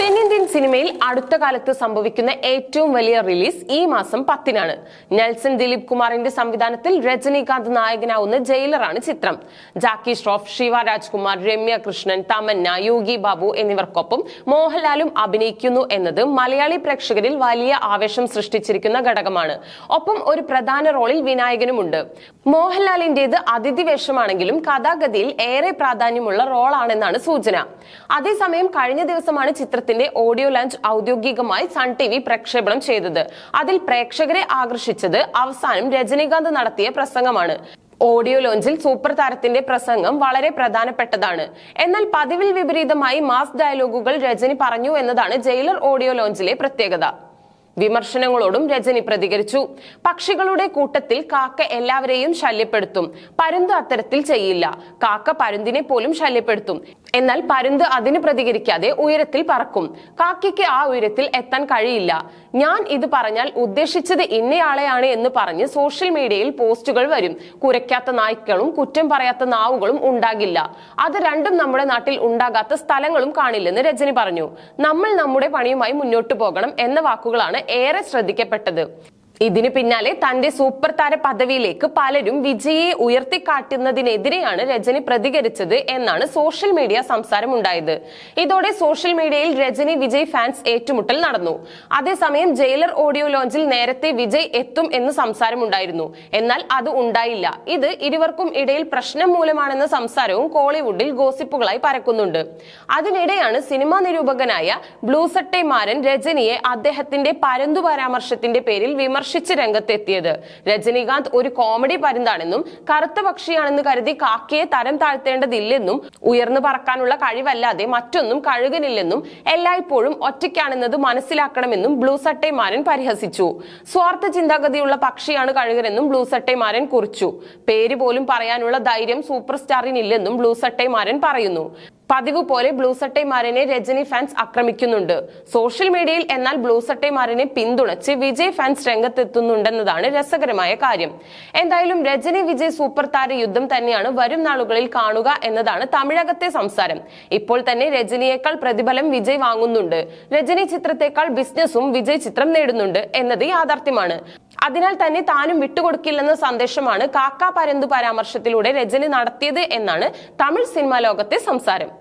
തെന്നിന്ത്യൻ സിനിമയിൽ അടുത്ത കാലത്ത് സംഭവിക്കുന്ന ഏറ്റവും വലിയ റിലീസ് ഈ മാസം പത്തിനാണ് നെൽസൺ ദിലീപ് കുമാറിന്റെ സംവിധാനത്തിൽ രജനീകാന്ത് നായകനാവുന്ന ജയിലറാണ് ചിത്രം ജാക്കി ഷ്രോഫ് ശിവ രാജ്കുമാർ രമ്യ കൃഷ്ണൻ തമന്ന യോഗി ബാബു എന്നിവർക്കൊപ്പം മോഹൻലാലും അഭിനയിക്കുന്നു എന്നത് മലയാളി പ്രേക്ഷകരിൽ വലിയ ആവേശം സൃഷ്ടിച്ചിരിക്കുന്ന ഘടകമാണ് ഒപ്പം ഒരു പ്രധാന റോളിൽ വിനായകനുമുണ്ട് മോഹൻലാലിന്റേത് അതിഥി വേഷമാണെങ്കിലും കഥാഗതിയിൽ ഏറെ പ്രാധാന്യമുള്ള റോളാണെന്നാണ് സൂചന അതേസമയം കഴിഞ്ഞ ദിവസമാണ് ചിത്രത്തിന്റെ ഓഡിയോ ലോഞ്ച് ഔദ്യോഗികമായി സൺ ടി വി പ്രക്ഷേപണം ചെയ്തത് അതിൽ പ്രേക്ഷകരെ ആകർഷിച്ചത് അവസാനം രജനീകാന്ത് നടത്തിയ പ്രസംഗമാണ് ഓഡിയോ ലോഞ്ചിൽ സൂപ്പർ താരത്തിന്റെ പ്രസംഗം വളരെ പ്രധാനപ്പെട്ടതാണ് എന്നാൽ പതിവിൽ വിപരീതമായി മാസ് ഡയലോഗുകൾ രജനി പറഞ്ഞു എന്നതാണ് ജയിലർ ഓഡിയോ ലോഞ്ചിലെ പ്രത്യേകത വിമർശനങ്ങളോടും രജനി പ്രതികരിച്ചു പക്ഷികളുടെ കൂട്ടത്തിൽ കാക്ക എല്ലാവരെയും ശല്യപ്പെടുത്തും പരുന്ത് അത്തരത്തിൽ ചെയ്യില്ല കാക്ക പരുന്തിനെ പോലും ശല്യപ്പെടുത്തും എന്നാൽ പരുന്ത് അതിന് പ്രതികരിക്കാതെ ഉയരത്തിൽ പറക്കും കാക്കയ്ക്ക് ആ ഉയരത്തിൽ എത്താൻ കഴിയില്ല ഞാൻ ഇത് പറഞ്ഞാൽ ഉദ്ദേശിച്ചത് ഇന്നയാളെയാണ് എന്ന് പറഞ്ഞ് സോഷ്യൽ മീഡിയയിൽ പോസ്റ്റുകൾ വരും കുരയ്ക്കാത്ത നായ്ക്കളും കുറ്റം പറയാത്ത നാവുകളും ഉണ്ടാകില്ല അത് രണ്ടും നമ്മുടെ നാട്ടിൽ ഉണ്ടാകാത്ത സ്ഥലങ്ങളും കാണില്ലെന്ന് രജനി പറഞ്ഞു നമ്മൾ നമ്മുടെ പണിയുമായി മുന്നോട്ട് പോകണം എന്ന വാക്കുകളാണ് ഏറെ ശ്രദ്ധിക്കപ്പെട്ടത് ഇതിന് പിന്നാലെ തന്റെ സൂപ്പർ താര പദവിയിലേക്ക് പലരും വിജയെ ഉയർത്തിക്കാട്ടുന്നതിനെതിരെയാണ് രജനി പ്രതികരിച്ചത് എന്നാണ് സോഷ്യൽ മീഡിയ സംസാരം ഉണ്ടായത് ഇതോടെ സോഷ്യൽ മീഡിയയിൽ രജനി വിജയ് ഫാൻസ് ഏറ്റുമുട്ടൽ നടന്നു അതേസമയം ജയിലർ ഓഡിയോ ലോഞ്ചിൽ നേരത്തെ വിജയ് എത്തും എന്ന് സംസാരമുണ്ടായിരുന്നു എന്നാൽ അത് ഉണ്ടായില്ല ഇത് ഇരുവർക്കും ഇടയിൽ പ്രശ്നം മൂലമാണെന്ന സംസാരവും കോളിവുഡിൽ ഗോസിപ്പുകളായി പരക്കുന്നുണ്ട് അതിനിടെയാണ് സിനിമാ നിരൂപകനായ ബ്ലൂസട്ടെ മാരൻ രജനിയെ അദ്ദേഹത്തിന്റെ പരന്തു പരാമർശത്തിന്റെ പേരിൽ വിമർശിച്ച് രംഗത്തെത്തിയത് രജനീകാന്ത് ഒരു കോമഡി പരുന്താണെന്നും കറുത്ത പക്ഷിയാണെന്ന് കരുതി കാക്കയെ തരം താഴ്ത്തേണ്ടതില്ലെന്നും ഉയർന്നു പറക്കാനുള്ള കഴിവല്ലാതെ മറ്റൊന്നും കഴുകനില്ലെന്നും എല്ലായ്പ്പോഴും ഒറ്റയ്ക്കാണെന്നത് മനസ്സിലാക്കണമെന്നും ബ്ലൂസട്ടെ മാരൻ പരിഹസിച്ചു സ്വാർത്ഥ ചിന്താഗതിയുള്ള പക്ഷിയാണ് കഴുകനെന്നും ബ്ലൂസട്ടെ മാരൻ കുറിച്ചു പേര് പോലും പറയാനുള്ള ധൈര്യം സൂപ്പർ സ്റ്റാറിനില്ലെന്നും ബ്ലൂസട്ടെ മാരൻ പറയുന്നു പതിവ് പോലെ ബ്ലൂസട്ടൈമാരനെ രജനി ഫാൻസ് ആക്രമിക്കുന്നുണ്ട് സോഷ്യൽ മീഡിയയിൽ എന്നാൽ ബ്ലൂസട്ടൈമാരനെ പിന്തുണച്ച് വിജയ് ഫാൻസ് രംഗത്തെത്തുന്നുണ്ടെന്നതാണ് രസകരമായ കാര്യം എന്തായാലും രജനി വിജയ് സൂപ്പർ താര യുദ്ധം തന്നെയാണ് വരും നാളുകളിൽ കാണുക എന്നതാണ് തമിഴകത്തെ സംസാരം ഇപ്പോൾ തന്നെ രജനിയേക്കാൾ പ്രതിഫലം വിജയ് വാങ്ങുന്നുണ്ട് രജനി ചിത്രത്തെക്കാൾ ബിസിനസ്സും വിജയ് ചിത്രം നേടുന്നുണ്ട് എന്നത് യാഥാർത്ഥ്യമാണ് അതിനാൽ തന്നെ താനും വിട്ടുകൊടുക്കില്ലെന്ന സന്ദേശമാണ് കാക്ക പരന്തു പരാമർശത്തിലൂടെ രജനി നടത്തിയത് എന്നാണ് തമിഴ് സിനിമാ ലോകത്തെ സംസാരം